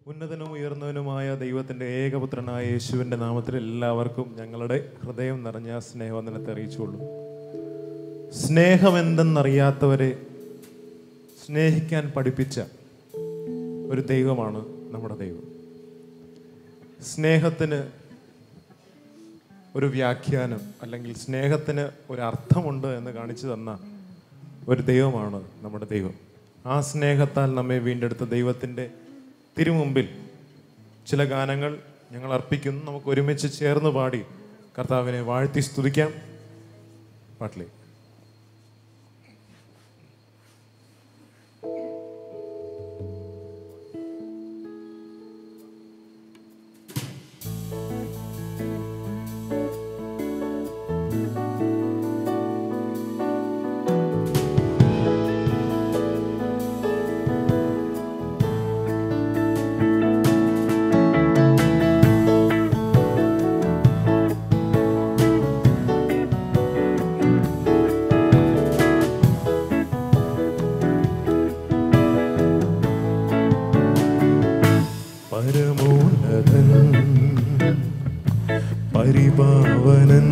ഉന്നതനും ഉയർന്നവനുമായ ദൈവത്തിൻ്റെ ഏകപുത്രനായ യേശുവിൻ്റെ നാമത്തിൽ എല്ലാവർക്കും ഞങ്ങളുടെ ഹൃദയം നിറഞ്ഞ സ്നേഹവന്ദനത്തെ അറിയിച്ചുകൊള്ളു സ്നേഹമെന്തെന്നറിയാത്തവരെ സ്നേഹിക്കാൻ പഠിപ്പിച്ച ഒരു ദൈവമാണ് നമ്മുടെ ദൈവം സ്നേഹത്തിന് ഒരു വ്യാഖ്യാനം അല്ലെങ്കിൽ സ്നേഹത്തിന് ഒരു അർത്ഥമുണ്ട് എന്ന് കാണിച്ചു തന്ന ഒരു ദൈവമാണ് നമ്മുടെ ദൈവം ആ സ്നേഹത്താൽ നമ്മെ വീണ്ടെടുത്ത ദൈവത്തിൻ്റെ തിരുമുമ്പിൽ ചില ഗാനങ്ങൾ ഞങ്ങൾ അർപ്പിക്കുന്നു നമുക്ക് ഒരുമിച്ച് ചേർന്ന് പാടി കർത്താവിനെ വാഴ്ത്തി സ്തുതിക്കാം പാട്ടിലേക്ക് പരമോന്നതൻ പരിപാവനൻ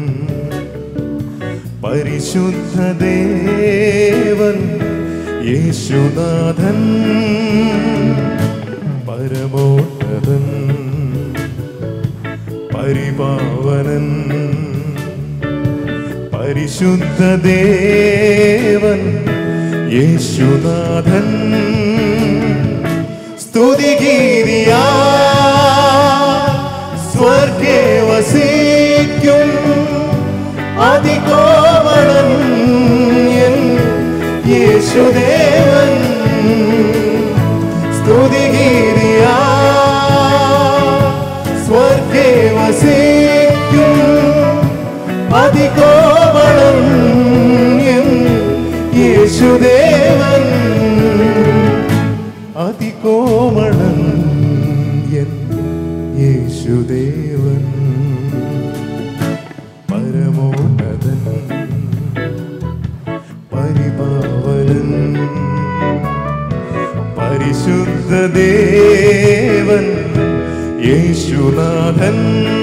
പരിശുദ്ധദേവൻ യേശുനാഥൻ പരമോന്നതൻ പരിപാവനൻ പരിശുദ്ധദേവൻ യേശുനാഥൻ സ്തുതിഗീതിയാ സ്വർഗേ വസിക്കും അതികോമളൻ എൻ യേശുദേവൻ സ്തുതിഗീതിയാ സ്വർഗേ വസിക്കും അതികോമളൻ എൻ യേശുദേവൻ അതികോമളൻ എൻ യേശുദേവൻ പരമോന്നതൻ പരിപാവനൻ പരിശുദ്ധദേവൻ യേശുനാഥൻ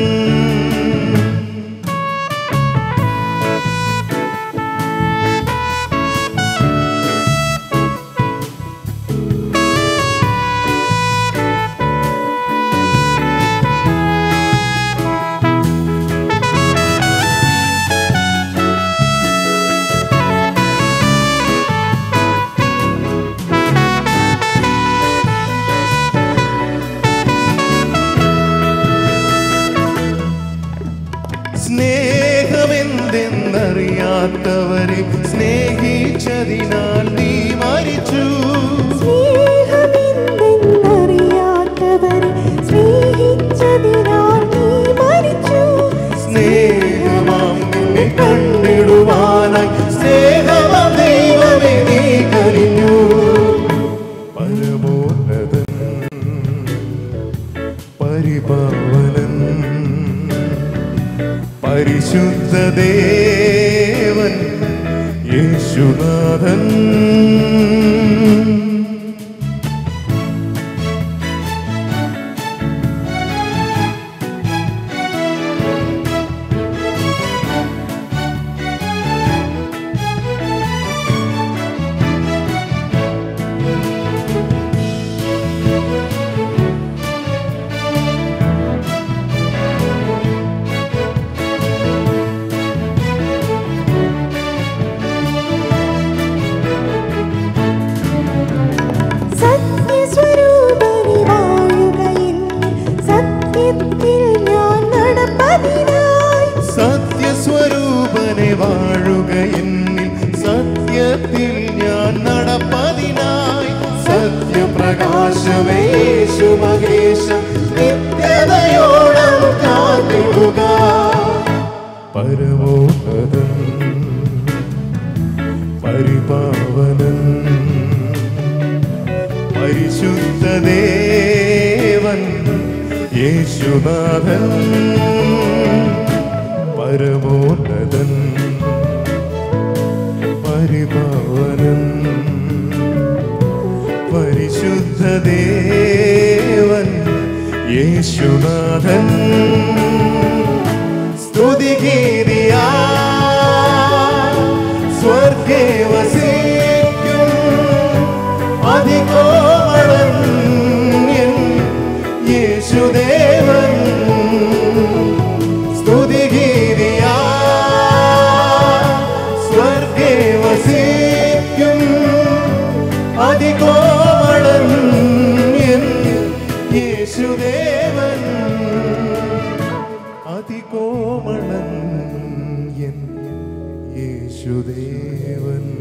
സ്നേഹമെന്തെന്നറിയാത്തവരെ സ്നേഹിച്ചതിനാൽ നീ മരിച്ചു സ്നേഹമെന്തെന്നറിയാത്തവരെ സ്നേഹിച്ചതിനാൽ നീ മരിച്ചു. സ്നേഹമാം നിന്നെ കണ്ടിടുവാനായി സ്നേഹമാം ദൈവമേ നീ കനിഞ്ഞു പരമോന്നതൻ പരിപാവനൻ പരിശുദ്ധദേവൻ യേശുനാഥൻ സത്യസ്വരൂപനെ വാഴുകയിൽ സത്യത്തിൽ ഞാൻ നടപ്പതിനായി. സത്യസ്വരൂപനെ വാഴുക എന്നിൽ സത്യത്തിൽ ഞാൻ നടപ്പതിനായി സത്യപ്രകാശമേശു മഹേശം നിത്യതയോളം കാത്തിടുക പരമോന്നതൻ പരിപാവനൻ പരിശുദ്ധദേവൻ യേശുനാഥൻ പരമോന്നതൻ പരിപാവനൻ പരിശുദ്ധദേവൻ യേശുനാഥൻ സ്തുതിഗീതിയാ സ്വർഗേ വസിക്കും അതികോമളൻ എൻ യേശുദേവൻ സ്തുതിഗീതിയാ സ്വർഗേ വസിക്കും അതികോമളൻ എൻ യേശുദേവൻ അതികോമളൻ എൻ യേശുദേവൻ